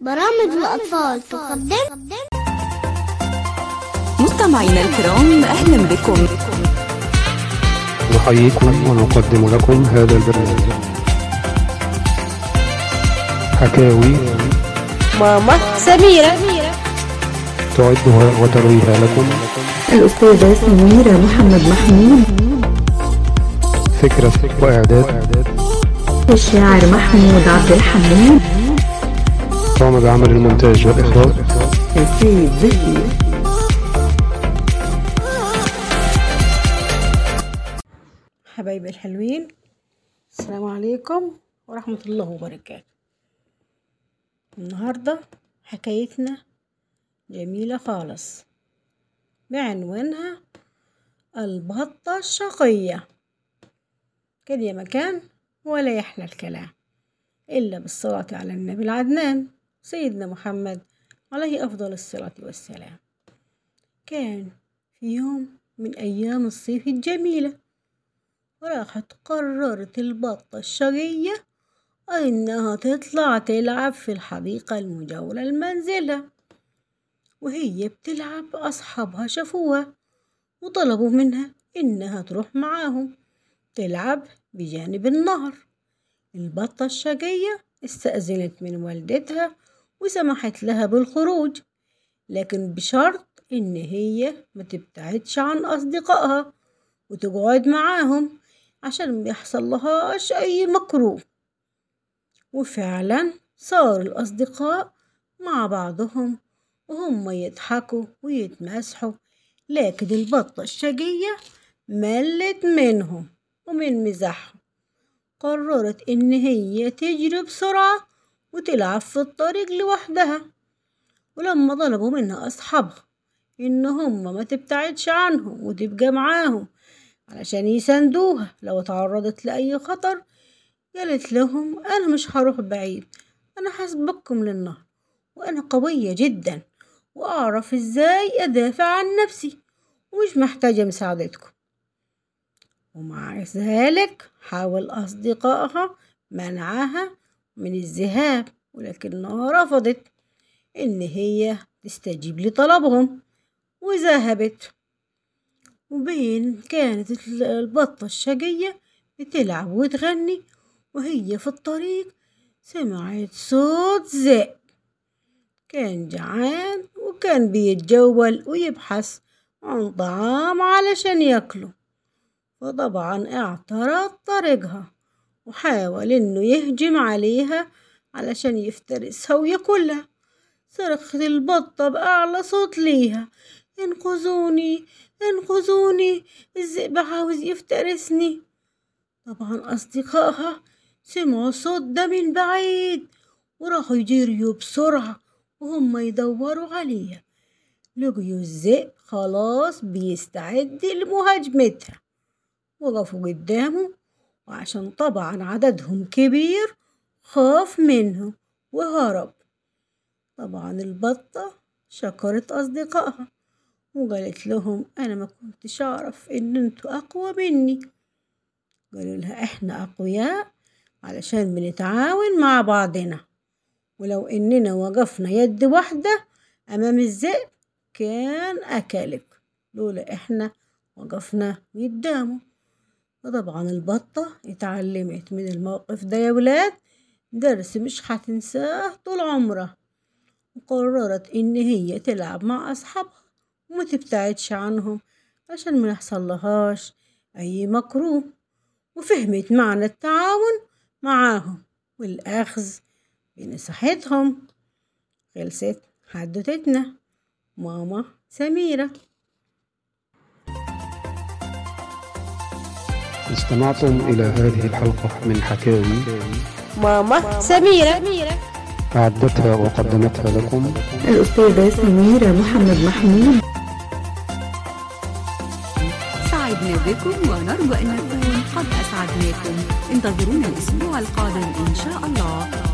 برامج الأطفال تقدم مستمعينا الكرام أهلا بكم نحييكم ونقدم لكم هذا البرنامج حكاوي ماما سميرة تعدها وترويها لكم الأستاذة سميرة محمد محمود فكرة وإعداد الشاعر محمود عبد الحميد قام بعمل المونتاج والإخراج سيد زكي حبايبي الحلوين السلام عليكم ورحمة الله وبركاته النهاردة حكايتنا جميلة خالص بعنوانها البطة الشقية كان يا مكان ولا يحلى الكلام إلا بالصلاة على النبي العدنان سيدنا محمد عليه أفضل الصلاة والسلام كان في يوم من أيام الصيف الجميلة راحت قررت البطة الشقية إنها تطلع تلعب في الحديقة المجاورة لمنزلها وهي بتلعب أصحابها شافوها وطلبوا منها إنها تروح معاهم تلعب بجانب النهر البطة الشقية استأذنت من والدتها وسمحت لها بالخروج لكن بشرط إن هي ما تبتعدش عن أصدقائها وتقعد معاهم عشان ما يحصل لهاش أي مكروه وفعلا صار الأصدقاء مع بعضهم وهم يضحكوا ويتمسحوا لكن البطة الشقية ملت منهم ومن مزاحهم قررت إن هي تجري بسرعة وتلعب في الطريق لوحدها ولما طلبوا منها أصحابها إن هم ما تبتعدش عنهم وتبقى معاهم علشان يساندوها لو تعرضت لأي خطر قالت لهم أنا مش هروح بعيد أنا هسبقكم للنهر وأنا قوية جدا وأعرف إزاي أدافع عن نفسي ومش محتاجة مساعدتكم ومع ذلك حاول أصدقائها منعها من الذهاب ولكنها رفضت إن هي تستجيب لطلبهم وذهبت وبين كانت البطة الشقية بتلعب وتغني وهي في الطريق سمعت صوت ذئب كان جعان وكان بيتجول ويبحث عن طعام علشان ياكله فطبعا اعترض طريقها وحاول انه يهجم عليها علشان يفترسها وياكلها صرخت البطة بأعلى صوت ليها انقذوني انقذوني الذئب عاوز يفترسني طبعا أصدقائها سمعوا الصوت ده من بعيد وراحوا يجريوا بسرعة وهم يدوروا عليها لقيوا الذئب خلاص بيستعد لمهاجمتها وقفوا قدامه وعشان طبعا عددهم كبير خاف منه وهرب طبعا البطة شكرت أصدقائها وقالت لهم أنا ما كنتش أعرف إن انتوا أقوى مني قالوا لها إحنا أقوياء علشان بنتعاون مع بعضنا ولو إننا وقفنا يد واحدة أمام الذئب كان أكلك لولا إحنا وقفنا قدامه وطبعا البطة اتعلمت من الموقف ده يا ولاد درس مش هتنساه طول عمرها وقررت إن هي تلعب مع أصحابها وما تبتعدش عنهم عشان ما يحصلهاش أي مكروه وفهمت معنى التعاون معاهم والأخذ بنصيحتهم خلصت حدوتتنا ماما سميرة استمعتم إلى هذه الحلقة من حكاوي ماما سميرة أعدتها وقدمتها لكم الأستاذة سميرة محمد محمود سعدنا بكم ونرجو أن نكون قد أسعدناكم انتظرونا الأسبوع القادم إن شاء الله